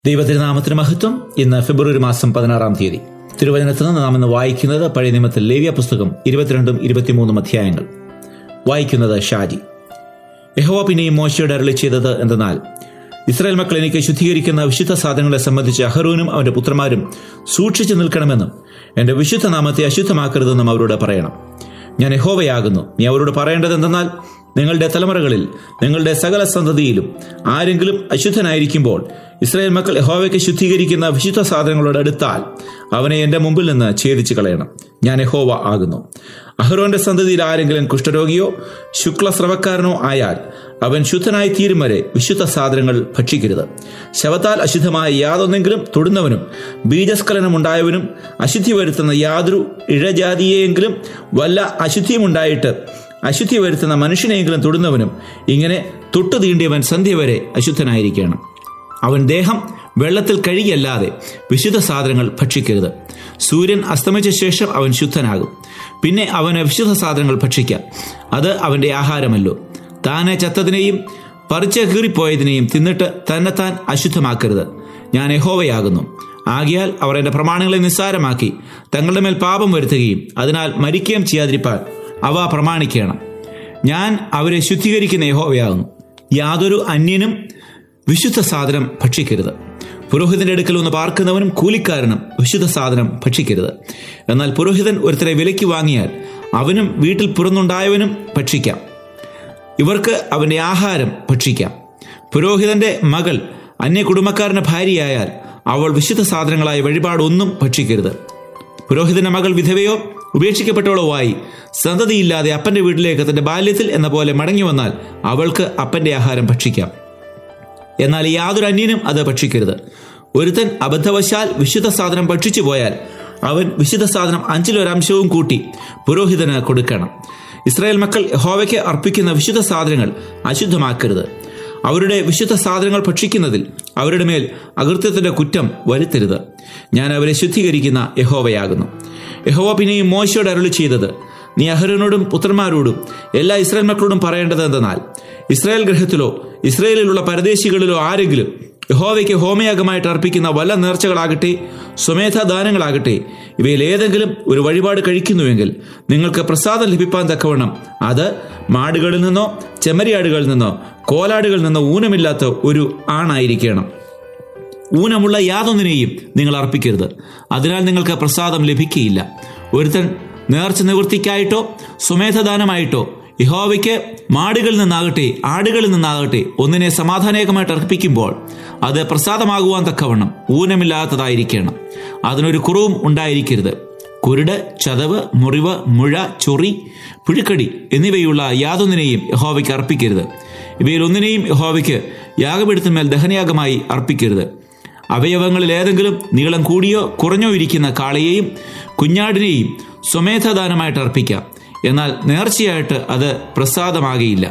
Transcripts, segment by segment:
ദൈവതിരുനാമത്തിന് മഹത്വം ഇന്ന് ഫെബ്രുവരി മാസം പതിനാറാം തീയതി തിരുവചനത്തിൽ നിന്ന് നാം ഇന്ന് വായിക്കുന്നത് പഴയ നിയമത്തിൽ ലേവ്യ പുസ്തകം ഇരുപത്തിരണ്ടും ഇരുപത്തിമൂന്നും അധ്യായങ്ങൾ വായിക്കുന്നത് ഷാജി യഹോവ പിന്നെയും മോശയോട് അരളി ചെയ്തത് എന്തെന്നാൽ ഇസ്രായേൽ മക്കൾ എനിക്ക് ശുദ്ധീകരിക്കുന്ന വിശുദ്ധ സാധനങ്ങളെ സംബന്ധിച്ച് അഹറൂനും അവന്റെ പുത്രന്മാരും സൂക്ഷിച്ചു നിൽക്കണമെന്നും എന്റെ വിശുദ്ധ നാമത്തെ അശുദ്ധമാക്കരുതെന്നും അവരോട് പറയണം ഞാൻ യഹോവയാകുന്നു നീ അവരോട് പറയേണ്ടത് എന്തെന്നാൽ നിങ്ങളുടെ തലമുറകളിൽ നിങ്ങളുടെ സകല സന്തതിയിലും ആരെങ്കിലും അശുദ്ധനായിരിക്കുമ്പോൾ ഇസ്രായേൽ മക്കൾ യഹോവയ്ക്ക് ശുദ്ധീകരിക്കുന്ന വിശുദ്ധ സാധനങ്ങളോട് അടുത്താൽ അവനെ എന്റെ മുമ്പിൽ നിന്ന് ഛേദിച്ചു കളയണം ഞാൻ യഹോവ ആകുന്നു അഹ്റോന്റെ സന്തതിയിൽ ആരെങ്കിലും കുഷ്ഠരോഗിയോ ശുക്ലസ്രവക്കാരനോ ആയാൽ അവൻ ശുദ്ധനായി തീരും വരെ വിശുദ്ധ സാധനങ്ങൾ ഭക്ഷിക്കരുത് ശവത്താൽ അശുദ്ധമായ യാതൊന്നെങ്കിലും തൊടുന്നവനും ബീജസ്ഖലനം ഉണ്ടായവനും അശുദ്ധി വരുത്തുന്ന യാതൊരു ഇഴജാതിയെങ്കിലും വല്ല അശുദ്ധിയുമുണ്ടായിട്ട് അശുദ്ധി വരുത്തുന്ന മനുഷ്യനെയെങ്കിലും തൊടുന്നവനും ഇങ്ങനെ തൊട്ടു തീണ്ടിയവൻ സന്ധ്യ വരെ അശുദ്ധനായിരിക്കണം അവൻ ദേഹം വെള്ളത്തിൽ കഴുകിയല്ലാതെ വിശുദ്ധ സാധനങ്ങൾ ഭക്ഷിക്കരുത് സൂര്യൻ അസ്തമിച്ച ശേഷം അവൻ ശുദ്ധനാകും പിന്നെ അവന് വിശുദ്ധ സാധനങ്ങൾ ഭക്ഷിക്കാം അത് അവന്റെ ആഹാരമല്ലോ താനെ ചത്തതിനെയും പറിച്ച് കീറിപ്പോയതിനെയും തിന്നിട്ട് തന്നെത്താൻ അശുദ്ധമാക്കരുത് ഞാൻ യഹോവയാകുന്നു ആകിയാൽ അവർ എന്റെ പ്രമാണങ്ങളെ നിസ്സാരമാക്കി തങ്ങളുടെ മേൽ പാപം വരുത്തുകയും അതിനാൽ മരിക്കുകയും ചെയ്യാതിരിപ്പാൻ അവ പ്രമാണിക്കണം ഞാൻ അവരെ ശുദ്ധീകരിക്കുന്ന യഹോവയാകുന്നു യാതൊരു അന്യനും വിശുദ്ധ സാധനം ഭക്ഷിക്കരുത് പുരോഹിതന്റെ അടുക്കൽ ഒന്ന് പാർക്കുന്നവനും കൂലിക്കാരനും വിശുദ്ധ സാധനം ഭക്ഷിക്കരുത് എന്നാൽ പുരോഹിതൻ ഒരുത്തരെ വിലയ്ക്ക് വാങ്ങിയാൽ അവനും വീട്ടിൽ പുറന്നുണ്ടായവനും ഭക്ഷിക്കാം ഇവർക്ക് അവന്റെ ആഹാരം ഭക്ഷിക്കാം പുരോഹിതന്റെ മകൾ അന്യ കുടുംബക്കാരന്റെ ഭാര്യയായാൽ അവൾ വിശുദ്ധ സാധനങ്ങളായ വഴിപാടൊന്നും ഭക്ഷിക്കരുത് പുരോഹിതന്റെ മകൾ വിധവയോ ഉപേക്ഷിക്കപ്പെട്ടവളോ ആയി സന്തതിയില്ലാതെ അപ്പന്റെ വീട്ടിലേക്ക് തന്റെ ബാല്യത്തിൽ എന്ന പോലെ മടങ്ങി വന്നാൽ അവൾക്ക് അപ്പന്റെ ആഹാരം ഭക്ഷിക്കാം എന്നാൽ യാതൊരു അന്യനും അത് ഭക്ഷിക്കരുത് ഒരുത്തൻ അബദ്ധവശാൽ വിശുദ്ധ സാധനം ഭക്ഷിച്ചു പോയാൽ അവൻ വിശുദ്ധ സാധനം അഞ്ചിലൊരംശവും കൂട്ടി പുരോഹിതന് കൊടുക്കണം ഇസ്രായേൽ മക്കൾ ഹോവയ്ക്ക് അർപ്പിക്കുന്ന വിശുദ്ധ സാധനങ്ങൾ അശുദ്ധമാക്കരുത് അവരുടെ വിശുദ്ധ സാധനങ്ങൾ ഭക്ഷിക്കുന്നതിൽ അവരുടെ മേൽ അകൃത്യത്തിന്റെ കുറ്റം വരുത്തരുത് ഞാൻ അവരെ ശുദ്ധീകരിക്കുന്ന യഹോവയാകുന്നു യഹോവ പിന്നെയും മോശയോട് അരുളി ചെയ്തത് നീ അഹരനോടും പുത്രന്മാരോടും എല്ലാ ഇസ്രായേൽ മക്കളോടും പറയേണ്ടത് എന്തെന്നാൽ ഇസ്രായേൽ ഗ്രഹത്തിലോ ഇസ്രായേലിലുള്ള പരദേശികളിലോ ആരെങ്കിലും യഹോവയ്ക്ക് ഹോമയാഗമായിട്ട് അർപ്പിക്കുന്ന വല്ല നേർച്ചകളാകട്ടെ സ്വമേധ ദാനങ്ങളാകട്ടെ ഇവയിൽ ഏതെങ്കിലും ഒരു വഴിപാട് കഴിക്കുന്നുവെങ്കിൽ നിങ്ങൾക്ക് പ്രസാദം ലഭിപ്പാൻ തക്കവണ്ണം അത് മാടുകളിൽ നിന്നോ ചെമ്മരിയാടുകളിൽ നിന്നോ കോലാടുകളിൽ നിന്നോ ഊനമില്ലാത്ത ഒരു ആണായിരിക്കണം ഊനമുള്ള യാതൊന്നിനെയും നിങ്ങൾ അർപ്പിക്കരുത് അതിനാൽ നിങ്ങൾക്ക് പ്രസാദം ലഭിക്കുകയില്ല ഒരുത്തൻ നേർച്ച നിവൃത്തിക്കായിട്ടോ സ്വമേധദാനമായിട്ടോ യഹോവയ്ക്ക് മാടുകളിൽ നിന്നാകട്ടെ ആടുകളിൽ നിന്നാകട്ടെ ഒന്നിനെ സമാധാനേകമായിട്ട് അർപ്പിക്കുമ്പോൾ അത് പ്രസാദമാകുവാൻ തക്കവണ്ണം ഊനമില്ലാത്തതായിരിക്കണം അതിനൊരു കുറവും ഉണ്ടായിരിക്കരുത് കുരുട് ചതവ് മുറിവ് മുഴ ചൊറി പുഴുക്കടി എന്നിവയുള്ള യാതൊന്നിനെയും യഹോവയ്ക്ക് അർപ്പിക്കരുത് ഇവയിൽ ഒന്നിനെയും യഹോവയ്ക്ക് യാഗപീഠത്തിന്മേൽ ദഹനയാഗമായി അർപ്പിക്കരുത് അവയവങ്ങളിൽ ഏതെങ്കിലും നീളം കൂടിയോ കുറഞ്ഞോ ഇരിക്കുന്ന കാളയെയും കുഞ്ഞാടിനെയും സ്വമേധദാനമായിട്ട് അർപ്പിക്കാം എന്നാൽ നേർച്ചയായിട്ട് അത് പ്രസാദമാകയില്ല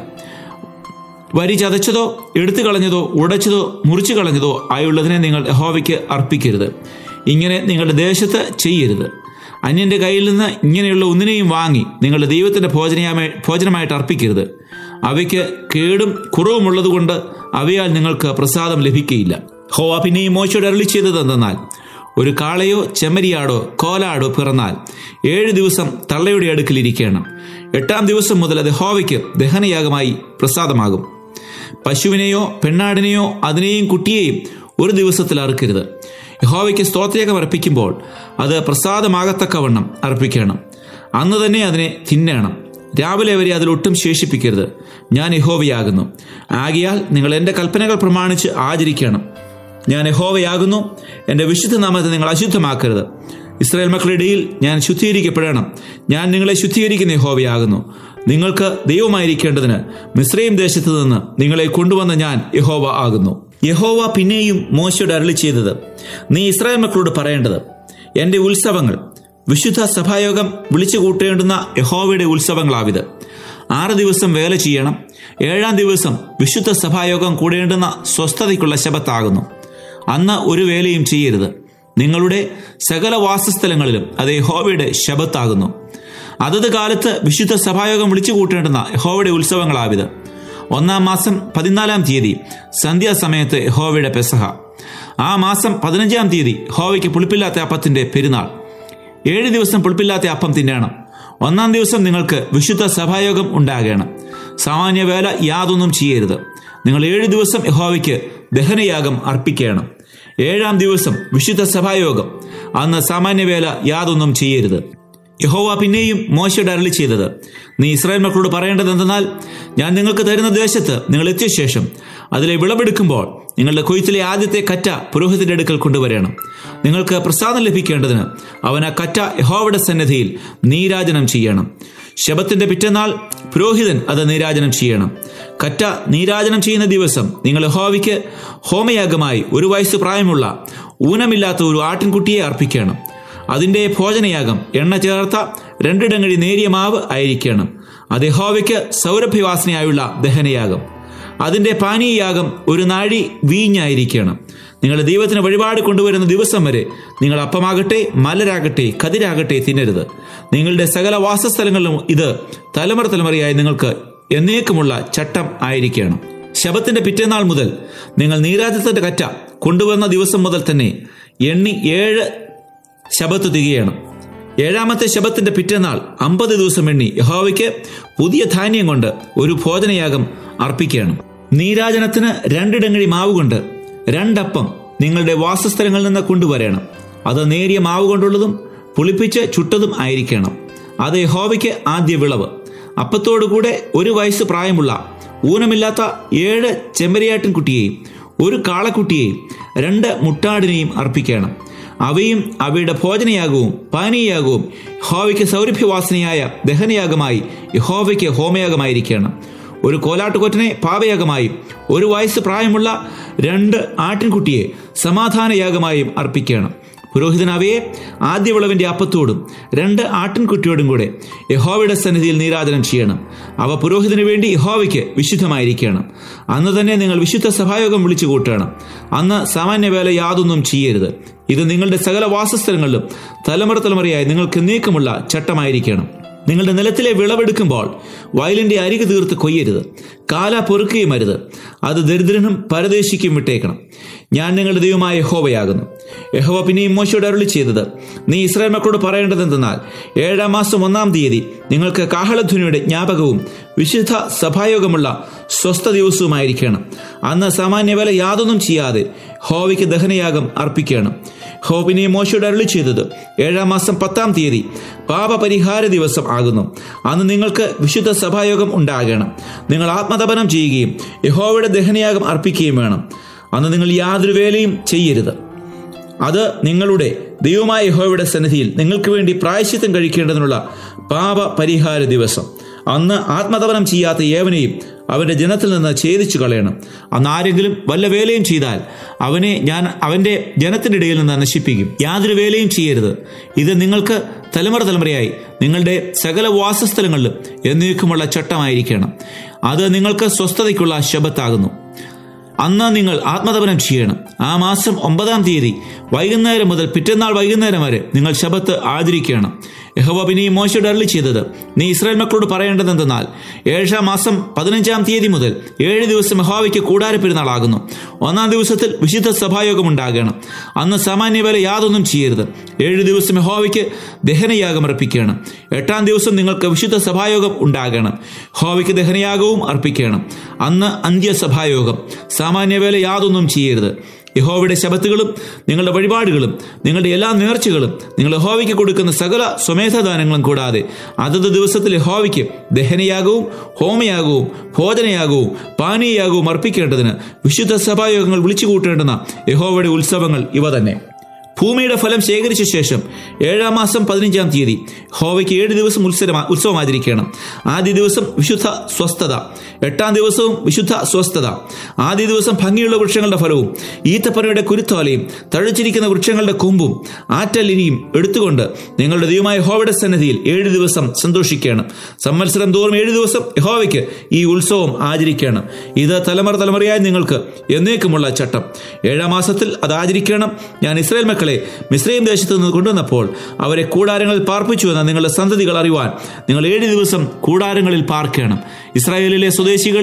വരി ചതച്ചതോ എടുത്തു കളഞ്ഞതോ ഉടച്ചതോ മുറിച്ചു കളഞ്ഞതോ ആയുള്ളതിനെ നിങ്ങൾ യഹോവയ്ക്ക് അർപ്പിക്കരുത് ഇങ്ങനെ നിങ്ങളുടെ ദേശത്ത് ചെയ്യരുത് അന്യന്റെ കയ്യിൽ നിന്ന് ഇങ്ങനെയുള്ള ഒന്നിനെയും വാങ്ങി നിങ്ങളുടെ ദൈവത്തിന്റെ ഭോജനയായി ഭോജനമായിട്ട് അർപ്പിക്കരുത് അവയ്ക്ക് കേടും കുറവുമുള്ളതുകൊണ്ട് അവയാൽ നിങ്ങൾക്ക് പ്രസാദം ലഭിക്കുകയില്ല ഹോവ പിന്നെയും മോശയോട് അരളി ചെയ്തത് എന്തെന്നാൽ ഒരു കാളയോ ചെമ്മരിയാടോ കോലാടോ പിറന്നാൽ ഏഴ് ദിവസം തള്ളയുടെ അടുക്കിലിരിക്കണം എട്ടാം ദിവസം മുതൽ അത് ഹോവയ്ക്ക് ദഹനയാഗമായി പ്രസാദമാകും പശുവിനെയോ പെണ്ണാടിനെയോ അതിനെയും കുട്ടിയെയും ഒരു ദിവസത്തിൽ അറുക്കരുത് യഹോവയ്ക്ക് സ്തോത്രയാഗം അർപ്പിക്കുമ്പോൾ അത് പ്രസാദമാകത്തക്കവണ്ണം അർപ്പിക്കണം അന്ന് തന്നെ അതിനെ തിന്നണം രാവിലെ വരെ അതിലൊട്ടും ശേഷിപ്പിക്കരുത് ഞാൻ യഹോവയാകുന്നു ആകിയാൽ നിങ്ങൾ എൻ്റെ കൽപ്പനകൾ പ്രമാണിച്ച് ആചരിക്കണം ഞാൻ യഹോവയാകുന്നു എൻ്റെ വിശുദ്ധ നാമത്തെ നിങ്ങൾ അശുദ്ധമാക്കരുത് ഇസ്രായേൽ മക്കളുടെ ഇടയിൽ ഞാൻ ശുദ്ധീകരിക്കപ്പെടണം ഞാൻ നിങ്ങളെ ശുദ്ധീകരിക്കുന്ന യഹോവയാകുന്നു നിങ്ങൾക്ക് ദൈവമായിരിക്കേണ്ടതിന് മിശ്രയും ദേശത്ത് നിന്ന് നിങ്ങളെ കൊണ്ടുവന്ന ഞാൻ യഹോവ ആകുന്നു യഹോവ പിന്നെയും മോശയോട് അരളി ചെയ്തത് നീ ഇസ്രായേൽ മക്കളോട് പറയേണ്ടത് എൻ്റെ ഉത്സവങ്ങൾ വിശുദ്ധ സഭായോഗം വിളിച്ചു കൂട്ടേണ്ടുന്ന യഹോവയുടെ ഉത്സവങ്ങളാവിത് ആറ് ദിവസം വേല ചെയ്യണം ഏഴാം ദിവസം വിശുദ്ധ സഭായോഗം കൂടേണ്ടുന്ന സ്വസ്ഥതയ്ക്കുള്ള ശബത്താകുന്നു അന്ന് ഒരു വേലയും ചെയ്യരുത് നിങ്ങളുടെ സകല വാസസ്ഥലങ്ങളിലും അത് യഹോവയുടെ ശബത്താകുന്നു അതത് കാലത്ത് വിശുദ്ധ സഭായോഗം വിളിച്ചു കൂട്ടേണ്ടുന്ന യഹോവയുടെ ഉത്സവങ്ങളാവിത് ഒന്നാം മാസം പതിനാലാം തീയതി സന്ധ്യാസമയത്ത് യഹോവയുടെ പെസഹ ആ മാസം പതിനഞ്ചാം തീയതി ഹോവയ്ക്ക് പുളിപ്പില്ലാത്ത അപ്പത്തിന്റെ പെരുന്നാൾ ഏഴ് ദിവസം പുളിപ്പില്ലാത്ത അപ്പം തിന്നണം ഒന്നാം ദിവസം നിങ്ങൾക്ക് വിശുദ്ധ സഭായോഗം ഉണ്ടാകണം സാമാന്യ വേല യാതൊന്നും ചെയ്യരുത് നിങ്ങൾ ഏഴ് ദിവസം യഹോവയ്ക്ക് ദഹനയാഗം അർപ്പിക്കണം ഏഴാം ദിവസം വിശുദ്ധ സഭായോഗം അന്ന് സാമാന്യവേല യാതൊന്നും ചെയ്യരുത് യഹോവ പിന്നെയും മോശയുടെ അരളി ചെയ്തത് നീ ഇസ്രായേൽ മക്കളോട് പറയേണ്ടത് എന്തെന്നാൽ ഞാൻ നിങ്ങൾക്ക് തരുന്ന ദേശത്ത് നിങ്ങൾ എത്തിയ ശേഷം അതിലെ വിളവെടുക്കുമ്പോൾ നിങ്ങളുടെ കൊയ്ത്തിലെ ആദ്യത്തെ കറ്റ പുരോഹിതന്റെ അടുക്കൽ കൊണ്ടുവരണം നിങ്ങൾക്ക് പ്രസാദം ലഭിക്കേണ്ടതിന് അവൻ ആ കറ്റ യഹോവയുടെ സന്നദ്ധിയിൽ നീരാജനം ചെയ്യണം ശബത്തിന്റെ പിറ്റന്നാൾ പുരോഹിതൻ അത് നീരാജനം ചെയ്യണം കറ്റ നീരാജനം ചെയ്യുന്ന ദിവസം നിങ്ങൾ യഹോവയ്ക്ക് ഹോമയാഗമായി ഒരു വയസ്സ് പ്രായമുള്ള ഊനമില്ലാത്ത ഒരു ആട്ടിൻകുട്ടിയെ അർപ്പിക്കണം അതിന്റെ ഭോജനയാഗം എണ്ണ ചേർത്ത രണ്ടിടങ്ങഴി നേരിയ മാവ് ആയിരിക്കണം അത് യഹോവയ്ക്ക് സൗരഭ്യവാസനയായുള്ള ദഹനയാഗം അതിന്റെ പാനീയയാഗം ഒരു നാഴി വീഞ്ഞായിരിക്കണം നിങ്ങളുടെ ദൈവത്തിന് വഴിപാട് കൊണ്ടുവരുന്ന ദിവസം വരെ നിങ്ങൾ അപ്പമാകട്ടെ മലരാകട്ടെ കതിരാകട്ടെ തിന്നരുത് നിങ്ങളുടെ സകല വാസസ്ഥലങ്ങളിലും ഇത് തലമുറ തലമുറയായി നിങ്ങൾക്ക് എന്നേക്കുമുള്ള ചട്ടം ആയിരിക്കണം ശബത്തിന്റെ പിറ്റേന്നാൾ മുതൽ നിങ്ങൾ നീരാജത്തിന്റെ കറ്റ കൊണ്ടുവന്ന ദിവസം മുതൽ തന്നെ എണ്ണി ഏഴ് ശബത്ത് തികയണം ഏഴാമത്തെ ശബത്തിന്റെ പിറ്റേന്നാൾ അമ്പത് ദിവസം എണ്ണി യഹോവയ്ക്ക് പുതിയ ധാന്യം കൊണ്ട് ഒരു ഭോജനയാഗം അർപ്പിക്കണം നീരാജനത്തിന് രണ്ടിടങ്ങഴി മാവ് കൊണ്ട് രണ്ടപ്പം നിങ്ങളുടെ വാസസ്ഥലങ്ങളിൽ നിന്ന് കൊണ്ടുവരണം അത് നേരിയ മാവ് കൊണ്ടുള്ളതും പുളിപ്പിച്ച് ചുട്ടതും ആയിരിക്കണം അത് യഹോവയ്ക്ക് ആദ്യ വിളവ് അപ്പത്തോടുകൂടെ ഒരു വയസ്സ് പ്രായമുള്ള ഊനമില്ലാത്ത ഏഴ് ചെമ്മരിയാട്ടിൻ കുട്ടിയെയും ഒരു കാളക്കുട്ടിയെയും രണ്ട് മുട്ടാടിനെയും അർപ്പിക്കണം അവയും അവയുടെ ഭോജനയാകവും പാനീയയാകവും യഹോവയ്ക്ക് സൗരഭ്യവാസനയായ ദഹനയാഗമായി യഹോവയ്ക്ക് ഹോമയാഗമായിരിക്കണം ഒരു കോലാട്ടുകൊറ്റനെ പാപയാഗമായും ഒരു വയസ്സ് പ്രായമുള്ള രണ്ട് ആട്ടിൻകുട്ടിയെ സമാധാനയാഗമായും അർപ്പിക്കണം പുരോഹിതൻ അവയെ ആദ്യ വിളവിന്റെ അപ്പത്തോടും രണ്ട് ആട്ടിൻകുട്ടിയോടും കൂടെ യഹോവയുടെ സന്നിധിയിൽ നീരാജനം ചെയ്യണം അവ പുരോഹിതന് വേണ്ടി യഹോവയ്ക്ക് വിശുദ്ധമായിരിക്കണം അന്ന് തന്നെ നിങ്ങൾ വിശുദ്ധ സഭായോഗം വിളിച്ചു കൂട്ടണം അന്ന് സാമാന്യവേല യാതൊന്നും ചെയ്യരുത് ഇത് നിങ്ങളുടെ സകല വാസസ്ഥലങ്ങളിലും തലമുറ തലമുറയായി നിങ്ങൾക്ക് നീക്കമുള്ള ചട്ടമായിരിക്കണം നിങ്ങളുടെ നിലത്തിലെ വിളവെടുക്കുമ്പോൾ വയലിന്റെ അരികു തീർത്ത് കൊയ്യരുത് കാല പൊറുക്കുകയും അരുത് അത് ദരിദ്രനും പരദേശിക്കും വിട്ടേക്കണം ഞാൻ നിങ്ങളുടെ ദൈവമായ യഹോവയാകുന്നു യഹോവ പിന്നെയും മോശയോട് അരുളി ചെയ്തത് നീ ഇസ്രായേൽ മക്കളോട് പറയേണ്ടതെന്തെന്നാൽ ഏഴാം മാസം ഒന്നാം തീയതി നിങ്ങൾക്ക് കാഹളധ്വനിയുടെ ജ്ഞാപകവും വിശുദ്ധ സഭായോഗമുള്ള സ്വസ്ഥ ദിവസവുമായിരിക്കണം അന്ന് സാമാന്യവേല യാതൊന്നും ചെയ്യാതെ ഹോവയ്ക്ക് ദഹനയാഗം അർപ്പിക്കണം ഹോബിനെ മോശയോട് അരുളി ചെയ്തത് ഏഴാം മാസം പത്താം തീയതി പാപപരിഹാര ദിവസം ആകുന്നു അന്ന് നിങ്ങൾക്ക് വിശുദ്ധ സഭായോഗം ഉണ്ടാകണം നിങ്ങൾ ആത്മതപനം ചെയ്യുകയും യഹോവയുടെ ദഹനയാഗം അർപ്പിക്കുകയും വേണം അന്ന് നിങ്ങൾ യാതൊരു വേലയും ചെയ്യരുത് അത് നിങ്ങളുടെ ദൈവമായ യഹോവയുടെ സന്നിധിയിൽ നിങ്ങൾക്ക് വേണ്ടി പ്രായശ്ചിത്തം കഴിക്കേണ്ടതിനുള്ള പാപ പരിഹാര ദിവസം അന്ന് ആത്മതപനം ചെയ്യാത്ത ഏവനെയും അവന്റെ ജനത്തിൽ നിന്ന് ഛേദിച്ചു കളയണം അന്ന് ആരെങ്കിലും വല്ല വേലയും ചെയ്താൽ അവനെ ഞാൻ അവന്റെ ജനത്തിന്റെ ഇടയിൽ നിന്ന് നശിപ്പിക്കും യാതൊരു വേലയും ചെയ്യരുത് ഇത് നിങ്ങൾക്ക് തലമുറ തലമുറയായി നിങ്ങളുടെ സകല വാസസ്ഥലങ്ങളിലും എന്നേക്കുമുള്ള ചട്ടമായിരിക്കണം അത് നിങ്ങൾക്ക് സ്വസ്ഥതയ്ക്കുള്ള ശബത്താകുന്നു അന്ന് നിങ്ങൾ ആത്മതപനം ചെയ്യണം ആ മാസം ഒമ്പതാം തീയതി വൈകുന്നേരം മുതൽ പിറ്റന്നാൾ വൈകുന്നേരം വരെ നിങ്ങൾ ശബത്ത് ആചരിക്കണം യഹോവ പിന്നെയും മോശയോട് അരളി ചെയ്തത് നീ ഇസ്രായേൽ മക്കളോട് പറയേണ്ടതെന്തെന്നാൽ ഏഴാം മാസം പതിനഞ്ചാം തീയതി മുതൽ ഏഴ് ദിവസം യഹോവയ്ക്ക് കൂടാര പെരുന്നാളാകുന്നു ഒന്നാം ദിവസത്തിൽ വിശുദ്ധ സഭായോഗം ഉണ്ടാകണം അന്ന് സാമാന്യവേല യാതൊന്നും ചെയ്യരുത് ഏഴ് ദിവസം യഹോവയ്ക്ക് ദഹനയാഗം അർപ്പിക്കണം എട്ടാം ദിവസം നിങ്ങൾക്ക് വിശുദ്ധ സഭായോഗം ഉണ്ടാകണം ഹോവയ്ക്ക് ദഹനയാഗവും അർപ്പിക്കണം അന്ന് അന്ത്യസഭായോഗം സാമാന്യവേല യാതൊന്നും ചെയ്യരുത് യഹോവയുടെ ശബത്തുകളും നിങ്ങളുടെ വഴിപാടുകളും നിങ്ങളുടെ എല്ലാ നേർച്ചകളും നിങ്ങൾ യഹോവയ്ക്ക് കൊടുക്കുന്ന സകല സ്വമേധദാനങ്ങളും കൂടാതെ അതത് ദിവസത്തിൽ യഹോവയ്ക്ക് ദഹനയാഗവും ഹോമയാഗവും ഭോജനയാഗവും പാനീയയാഗവും അർപ്പിക്കേണ്ടതിന് വിശുദ്ധ സഭായോഗങ്ങൾ വിളിച്ചു കൂട്ടേണ്ടുന്ന യഹോവയുടെ ഉത്സവങ്ങൾ ഇവ തന്നെ ഭൂമിയുടെ ഫലം ശേഖരിച്ച ശേഷം ഏഴാം മാസം പതിനഞ്ചാം തീയതി ഹോവയ്ക്ക് ഏഴ് ദിവസം ഉത്സവം ഉത്സവം ആചരിക്കണം ആദ്യ ദിവസം വിശുദ്ധ സ്വസ്ഥത എട്ടാം ദിവസവും വിശുദ്ധ സ്വസ്ഥത ആദ്യ ദിവസം ഭംഗിയുള്ള വൃക്ഷങ്ങളുടെ ഫലവും ഈത്തപ്പനയുടെ കുരുത്തോലയും തഴച്ചിരിക്കുന്ന വൃക്ഷങ്ങളുടെ കൊമ്പും ആറ്റലിനിയും എടുത്തുകൊണ്ട് നിങ്ങളുടെ ദൈവമായ ഹോവയുടെ സന്നിധിയിൽ ഏഴ് ദിവസം സന്തോഷിക്കണം സംവത്സരം തോറും ഏഴ് ദിവസം യഹോവയ്ക്ക് ഈ ഉത്സവം ആചരിക്കണം ഇത് തലമുറ തലമുറയായി നിങ്ങൾക്ക് എന്നേക്കുമുള്ള ചട്ടം ഏഴാം മാസത്തിൽ അത് ആചരിക്കണം ഞാൻ ഇസ്രായേൽ മക്കളെ മിശ്രയും ദേശത്ത് നിന്ന് കൊണ്ടുവന്നപ്പോൾ അവരെ കൂടാരങ്ങളിൽ പാർപ്പിച്ചു എന്ന നിങ്ങളുടെ സന്തതികൾ അറിയുവാൻ നിങ്ങൾ ഏഴ് ദിവസം കൂടാരങ്ങളിൽ പാർക്കണം ഇസ്രായേലിലെ സ്വദേശികൾ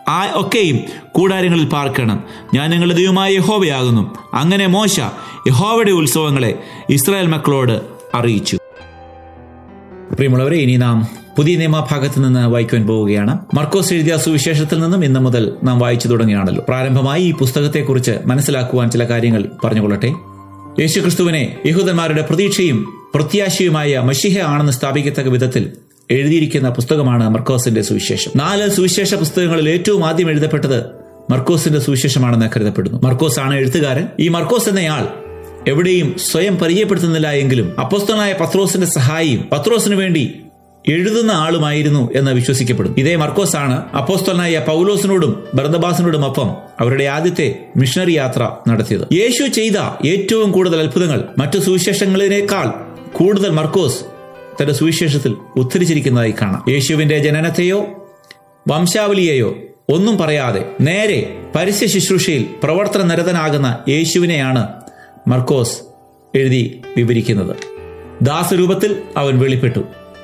ആ ഒക്കെയും കൂടാരങ്ങളിൽ പാർക്കണം ഞാൻ നിങ്ങളുടെ ദൈവമായ യഹോവയാകുന്നു അങ്ങനെ മോശ യഹോവയുടെ ഉത്സവങ്ങളെ ഇസ്രായേൽ മക്കളോട് അറിയിച്ചു പ്രിയമുള്ളവരെ ഇനി നാം പുതിയ നിയമഭാഗത്ത് നിന്ന് വായിക്കുവാൻ പോവുകയാണ് മർക്കോസ് എഴുതിയ സുവിശേഷത്തിൽ നിന്നും ഇന്ന് മുതൽ നാം വായിച്ചു തുടങ്ങിയാണല്ലോ പ്രാരംഭമായി ഈ പുസ്തകത്തെക്കുറിച്ച് മനസ്സിലാക്കുവാൻ ചില കാര്യങ്ങൾ പറഞ്ഞുകൊള്ളട്ടെ യേശുക്രിസ്തുവിനെ യഹൂദന്മാരുടെ പ്രതീക്ഷയും പ്രത്യാശയുമായ മഷിഹ ആണെന്ന് സ്ഥാപിക്കത്തക്ക വിധത്തിൽ എഴുതിയിരിക്കുന്ന പുസ്തകമാണ് മർക്കോസിന്റെ സുവിശേഷം നാല് സുവിശേഷ പുസ്തകങ്ങളിൽ ഏറ്റവും ആദ്യം എഴുതപ്പെട്ടത് മർക്കോസിന്റെ സുവിശേഷമാണെന്ന് കരുതപ്പെടുന്നു മർക്കോസ് ആണ് എഴുത്തുകാരൻ ഈ മർക്കോസ് എന്നയാൾ എവിടെയും സ്വയം പരിചയപ്പെടുത്തുന്നില്ല എങ്കിലും അപ്പോസ്തനായ പത്രോസിന്റെ സഹായിയും പത്രോസിനു വേണ്ടി എഴുതുന്ന ആളുമായിരുന്നു എന്ന് വിശ്വസിക്കപ്പെടും ഇതേ മർക്കോസ് ആണ് അപ്പോസ്തലനായ പൗലോസിനോടും ബർദബാസിനോടും ഒപ്പം അവരുടെ ആദ്യത്തെ മിഷണറി യാത്ര നടത്തിയത് യേശു ചെയ്ത ഏറ്റവും കൂടുതൽ അത്ഭുതങ്ങൾ മറ്റു സുവിശേഷങ്ങളിനേക്കാൾ കൂടുതൽ മർക്കോസ് തന്റെ സുവിശേഷത്തിൽ ഉദ്ധരിച്ചിരിക്കുന്നതായി കാണാം യേശുവിന്റെ ജനനത്തെയോ വംശാവലിയെയോ ഒന്നും പറയാതെ നേരെ പരസ്യ ശുശ്രൂഷയിൽ പ്രവർത്തന നിരതനാകുന്ന യേശുവിനെയാണ് മർക്കോസ് എഴുതി വിവരിക്കുന്നത് ദാസരൂപത്തിൽ അവൻ വെളിപ്പെട്ടു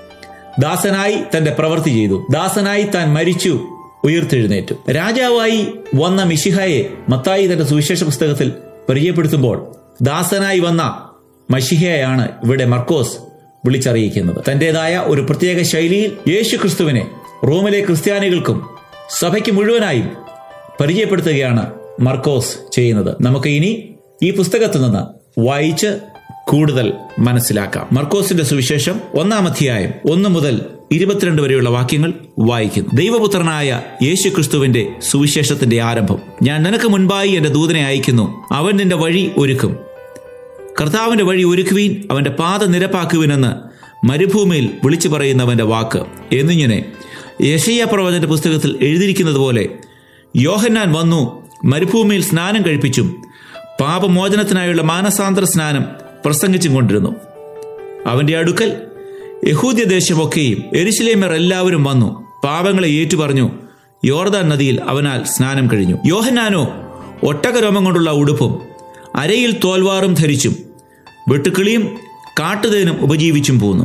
ദാസനായി തന്റെ പ്രവൃത്തി ചെയ്തു ദാസനായി താൻ മരിച്ചു ഉയർത്തെഴുന്നേറ്റു രാജാവായി വന്ന മിഷിഹയെ മത്തായി തന്റെ സുവിശേഷ പുസ്തകത്തിൽ പരിചയപ്പെടുത്തുമ്പോൾ ദാസനായി വന്ന മഷിഹയാണ് ഇവിടെ മർക്കോസ് വിളിച്ചറിയിക്കുന്നത് തന്റേതായ ഒരു പ്രത്യേക ശൈലിയിൽ യേശു ക്രിസ്തുവിനെ റോമിലെ ക്രിസ്ത്യാനികൾക്കും സഭയ്ക്ക് മുഴുവനായും പരിചയപ്പെടുത്തുകയാണ് മർക്കോസ് ചെയ്യുന്നത് നമുക്ക് ഇനി ഈ പുസ്തകത്തിൽ നിന്ന് വായിച്ച് കൂടുതൽ മനസ്സിലാക്കാം മർക്കോസിന്റെ സുവിശേഷം ഒന്നാം അധ്യായം ഒന്ന് മുതൽ ഇരുപത്തിരണ്ട് വരെയുള്ള വാക്യങ്ങൾ വായിക്കുന്നു ദൈവപുത്രനായ യേശു ക്രിസ്തുവിന്റെ സുവിശേഷത്തിന്റെ ആരംഭം ഞാൻ നിനക്ക് മുൻപായി എന്റെ ദൂതനെ അയക്കുന്നു അവൻ നിന്റെ വഴി ഒരുക്കും കർത്താവിന്റെ വഴി ഒരുക്കുവീൻ അവന്റെ പാത നിരപ്പാക്കുവിനെന്ന് മരുഭൂമിയിൽ വിളിച്ചു പറയുന്നവന്റെ വാക്ക് എന്നിങ്ങനെ യശയ്യ പ്രവചന്റെ പുസ്തകത്തിൽ എഴുതിയിരിക്കുന്നത് പോലെ യോഹന്നാൻ വന്നു മരുഭൂമിയിൽ സ്നാനം കഴിപ്പിച്ചും പാപമോചനത്തിനായുള്ള മാനസാന്തര സ്നാനം പ്രസംഗിച്ചും കൊണ്ടിരുന്നു അവന്റെ അടുക്കൽ യഹൂദ്യ ദേശമൊക്കെയും എരിശിലേമർ എല്ലാവരും വന്നു പാപങ്ങളെ ഏറ്റുപറഞ്ഞു യോർദാൻ നദിയിൽ അവനാൽ സ്നാനം കഴിഞ്ഞു യോഹന്നാനോ ഒട്ടകരോമം കൊണ്ടുള്ള ഉടുപ്പും അരയിൽ തോൽവാറും ധരിച്ചും വെട്ടുക്കിളിയും കാട്ടുതേനും ഉപജീവിച്ചും പോന്നു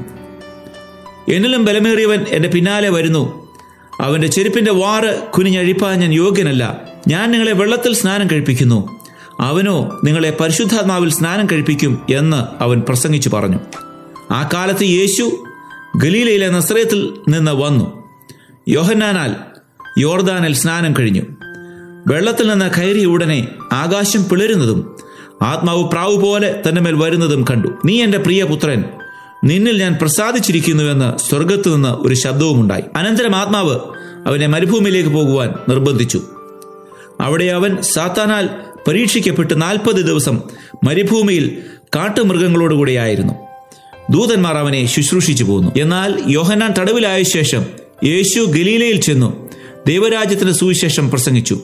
എന്നിലും ബലമേറിയവൻ എൻ്റെ പിന്നാലെ വരുന്നു അവന്റെ ചെരുപ്പിന്റെ വാറ് കുനിഞ്ഞഴിപ്പാൻ ഞാൻ യോഗ്യനല്ല ഞാൻ നിങ്ങളെ വെള്ളത്തിൽ സ്നാനം കഴിപ്പിക്കുന്നു അവനോ നിങ്ങളെ പരിശുദ്ധാത്മാവിൽ സ്നാനം കഴിപ്പിക്കും എന്ന് അവൻ പ്രസംഗിച്ചു പറഞ്ഞു ആ കാലത്ത് യേശു ഗലീലയിലെ നസ്രയത്തിൽ നിന്ന് വന്നു യോഹന്നാനാൽ യോർദാനിൽ സ്നാനം കഴിഞ്ഞു വെള്ളത്തിൽ നിന്ന് കയറിയ ഉടനെ ആകാശം പിളരുന്നതും ആത്മാവ് പ്രാവ് പോലെ തന്റെ മേൽ വരുന്നതും കണ്ടു നീ എന്റെ പ്രിയപുത്രൻ നിന്നിൽ ഞാൻ പ്രസാദിച്ചിരിക്കുന്നുവെന്ന് സ്വർഗത്തു നിന്ന് ഒരു ശബ്ദവുമുണ്ടായി അനന്തരം ആത്മാവ് അവനെ മരുഭൂമിയിലേക്ക് പോകുവാൻ നിർബന്ധിച്ചു അവിടെ അവൻ സാത്താനാൽ പരീക്ഷിക്കപ്പെട്ട് നാൽപ്പത് ദിവസം മരുഭൂമിയിൽ കാട്ടുമൃഗങ്ങളോടുകൂടിയായിരുന്നു ദൂതന്മാർ അവനെ ശുശ്രൂഷിച്ചു പോന്നു എന്നാൽ യോഹന്നാൻ തടവിലായ ശേഷം യേശു ഗലീലയിൽ ചെന്നു ദൈവരാജ്യത്തിന്റെ സുവിശേഷം പ്രസംഗിച്ചു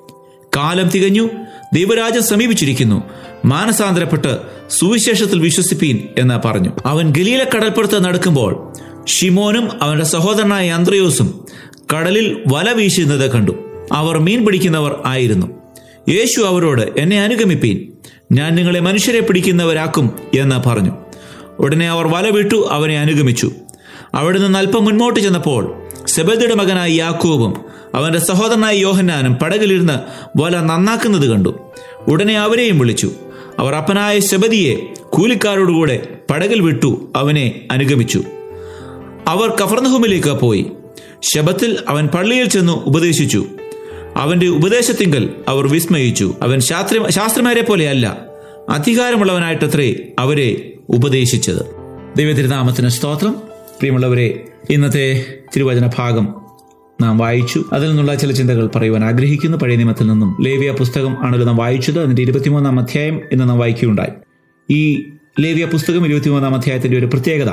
കാലം തികഞ്ഞു ദൈവരാജ്യം സമീപിച്ചിരിക്കുന്നു മാനസാന്തരപ്പെട്ട് സുവിശേഷത്തിൽ വിശ്വസിപ്പീൻ എന്ന് പറഞ്ഞു അവൻ ഗലീല കടൽപ്പുറത്ത് നടക്കുമ്പോൾ ഷിമോനും അവന്റെ സഹോദരനായ അന്ത്രയോസും കടലിൽ വല വീശുന്നത് കണ്ടു അവർ മീൻ പിടിക്കുന്നവർ ആയിരുന്നു യേശു അവരോട് എന്നെ അനുഗമിപ്പീൻ ഞാൻ നിങ്ങളെ മനുഷ്യരെ പിടിക്കുന്നവരാക്കും എന്ന് പറഞ്ഞു ഉടനെ അവർ വല വിട്ടു അവനെ അനുഗമിച്ചു അവിടെ നിന്ന് അല്പം മുൻപോട്ട് ചെന്നപ്പോൾ സെബദിയുടെ മകനായ യാക്കോബും അവന്റെ സഹോദരനായ യോഹന്നാനും പടകിലിരുന്ന് വല നന്നാക്കുന്നത് കണ്ടു ഉടനെ അവരെയും വിളിച്ചു അവർ അപ്പനായ ശബദിയെ കൂലിക്കാരോടുകൂടെ പടകിൽ വിട്ടു അവനെ അനുഗമിച്ചു അവർ കഫർനഹുമിലേക്ക് പോയി ശബത്തിൽ അവൻ പള്ളിയിൽ ചെന്നു ഉപദേശിച്ചു അവന്റെ ഉപദേശത്തിങ്കൽ അവർ വിസ്മയിച്ചു അവൻ ശാസ്ത്രി ശാസ്ത്രിമാരെ പോലെയല്ല അധികാരമുള്ളവനായിട്ടത്രേ അവരെ ഉപദേശിച്ചത് ദൈവതിരുനാമത്തിന് സ്തോത്രം പ്രിയമുള്ളവരെ ഇന്നത്തെ തിരുവചന ഭാഗം നാം വായിച്ചു അതിൽ നിന്നുള്ള ചില ചിന്തകൾ പറയുവാൻ ആഗ്രഹിക്കുന്നു പഴയ നിയമത്തിൽ നിന്നും ലേവിയ പുസ്തകം ആണല്ലോ നാം വായിച്ചത് അതിന്റെ ഇരുപത്തിമൂന്നാം അധ്യായം എന്ന് നാം വായിക്കുകയുണ്ടായി ഈ ലേവിയ പുസ്തകം ഇരുപത്തിമൂന്നാം അധ്യായത്തിന്റെ ഒരു പ്രത്യേകത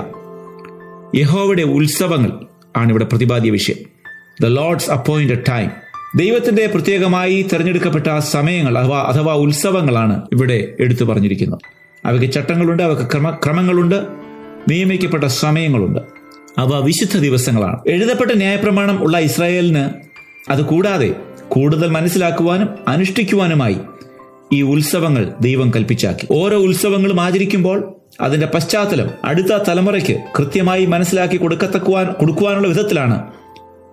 യഹോവയുടെ ഉത്സവങ്ങൾ ആണ് ഇവിടെ പ്രതിപാദ്യ വിഷയം ദ ലോർഡ്സ് അപ്പോയിന്റഡ് ടൈം ദൈവത്തിന്റെ പ്രത്യേകമായി തെരഞ്ഞെടുക്കപ്പെട്ട സമയങ്ങൾ അഥവാ അഥവാ ഉത്സവങ്ങളാണ് ഇവിടെ എടുത്തു പറഞ്ഞിരിക്കുന്നത് അവയ്ക്ക് ചട്ടങ്ങളുണ്ട് അവയ്ക്ക് ക്രമ ക്രമങ്ങളുണ്ട് നിയമിക്കപ്പെട്ട സമയങ്ങളുണ്ട് അവ വിശുദ്ധ ദിവസങ്ങളാണ് എഴുതപ്പെട്ട ന്യായപ്രമാണം ഉള്ള ഇസ്രായേലിന് അത് കൂടാതെ കൂടുതൽ മനസ്സിലാക്കുവാനും അനുഷ്ഠിക്കുവാനുമായി ഈ ഉത്സവങ്ങൾ ദൈവം കൽപ്പിച്ചാക്കി ഓരോ ഉത്സവങ്ങളും ആചരിക്കുമ്പോൾ അതിന്റെ പശ്ചാത്തലം അടുത്ത തലമുറയ്ക്ക് കൃത്യമായി മനസ്സിലാക്കി കൊടുക്കത്തക്കുവാൻ കൊടുക്കുവാനുള്ള വിധത്തിലാണ്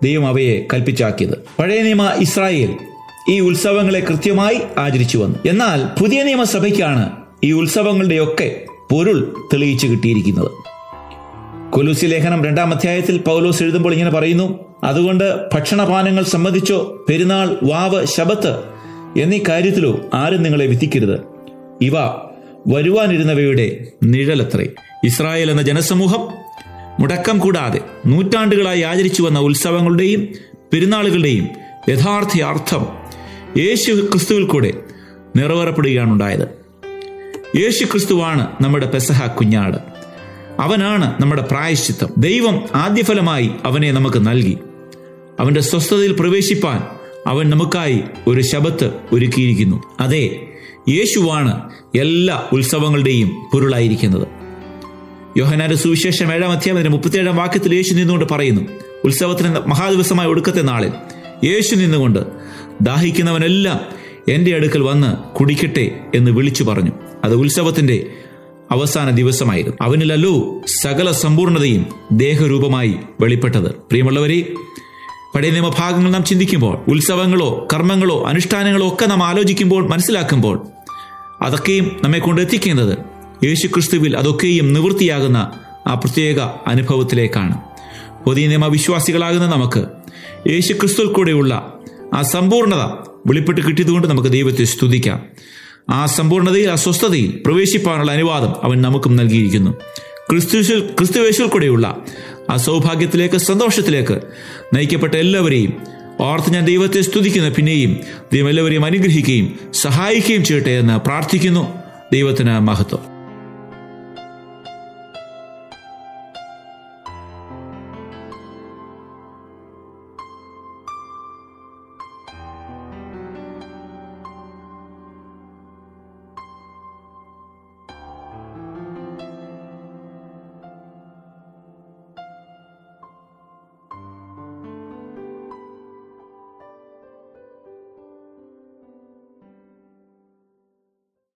ദൈവം അവയെ കൽപ്പിച്ചാക്കിയത് പഴയ നിയമ ഇസ്രായേൽ ഈ ഉത്സവങ്ങളെ കൃത്യമായി ആചരിച്ചു വന്നു എന്നാൽ പുതിയ നിയമസഭയ്ക്കാണ് ഈ ഉത്സവങ്ങളുടെയൊക്കെ പൊരുൾ തെളിയിച്ചു കിട്ടിയിരിക്കുന്നത് കൊലൂസി ലേഖനം രണ്ടാം അധ്യായത്തിൽ പൗലോസ് എഴുതുമ്പോൾ ഇങ്ങനെ പറയുന്നു അതുകൊണ്ട് ഭക്ഷണപാനങ്ങൾ സംബന്ധിച്ചോ പെരുന്നാൾ വാവ് ശബത്ത് എന്നീ കാര്യത്തിലോ ആരും നിങ്ങളെ വിധിക്കരുത് ഇവ വരുവാനിരുന്നവയുടെ നിഴലത്രേ ഇസ്രായേൽ എന്ന ജനസമൂഹം മുടക്കം കൂടാതെ നൂറ്റാണ്ടുകളായി ആചരിച്ചു വന്ന ഉത്സവങ്ങളുടെയും പെരുന്നാളുകളുടെയും യഥാർത്ഥ അർത്ഥം യേശു ക്രിസ്തുവിൽ കൂടെ നിറവേറപ്പെടുകയാണ് ഉണ്ടായത് യേശു ക്രിസ്തുവാണ് നമ്മുടെ പെസഹ കുഞ്ഞാട് അവനാണ് നമ്മുടെ പ്രായശ്ചിത്തം ദൈവം ആദ്യഫലമായി അവനെ നമുക്ക് നൽകി അവന്റെ സ്വസ്ഥതയിൽ പ്രവേശിപ്പാൻ അവൻ നമുക്കായി ഒരു ശബത്ത് ഒരുക്കിയിരിക്കുന്നു അതെ യേശുവാണ് എല്ലാ ഉത്സവങ്ങളുടെയും പൊരുളായിരിക്കുന്നത് യോഹനാന്റെ സുവിശേഷം ഏഴാം അധ്യായത്തിന്റെ മുപ്പത്തിയേഴാം വാക്യത്തിൽ യേശു നിന്നുകൊണ്ട് പറയുന്നു ഉത്സവത്തിന് മഹാദിവസമായ ഒടുക്കത്തെ നാളിൽ യേശു നിന്നുകൊണ്ട് ദാഹിക്കുന്നവനെല്ലാം എൻ്റെ അടുക്കൽ വന്ന് കുടിക്കട്ടെ എന്ന് വിളിച്ചു പറഞ്ഞു അത് ഉത്സവത്തിന്റെ അവസാന ദിവസമായിരുന്നു അവനിലല്ലോ സകല സമ്പൂർണതയും ദേഹരൂപമായി വെളിപ്പെട്ടത് പ്രിയമുള്ളവരെ പഴയ നിയമഭാഗങ്ങൾ നാം ചിന്തിക്കുമ്പോൾ ഉത്സവങ്ങളോ കർമ്മങ്ങളോ അനുഷ്ഠാനങ്ങളോ ഒക്കെ നാം ആലോചിക്കുമ്പോൾ മനസ്സിലാക്കുമ്പോൾ അതൊക്കെയും നമ്മെ കൊണ്ട് എത്തിക്കുന്നത് യേശു ക്രിസ്തുവിൽ അതൊക്കെയും നിവൃത്തിയാകുന്ന ആ പ്രത്യേക അനുഭവത്തിലേക്കാണ് പുതിയ നിയമ വിശ്വാസികളാകുന്ന നമുക്ക് യേശു ക്രിസ്തുവിൽ കൂടെയുള്ള ആ സമ്പൂർണത വെളിപ്പെട്ട് കിട്ടിയതുകൊണ്ട് നമുക്ക് ദൈവത്തെ സ്തുതിക്കാം ആ സമ്പൂർണതയിൽ ആ സ്വസ്ഥതയിൽ പ്രവേശിപ്പാനുള്ള അനുവാദം അവൻ നമുക്കും നൽകിയിരിക്കുന്നു ക്രിസ്തു ക്രിസ്തുവേശുവിൽ കൂടെയുള്ള ആ സൗഭാഗ്യത്തിലേക്ക് സന്തോഷത്തിലേക്ക് നയിക്കപ്പെട്ട എല്ലാവരെയും ഓർത്ത് ഞാൻ ദൈവത്തെ സ്തുതിക്കുന്ന പിന്നെയും ദൈവം എല്ലാവരെയും അനുഗ്രഹിക്കുകയും സഹായിക്കുകയും ചെയ്യട്ടെ എന്ന് പ്രാർത്ഥിക്കുന്നു ദൈവത്തിന് മഹത്വം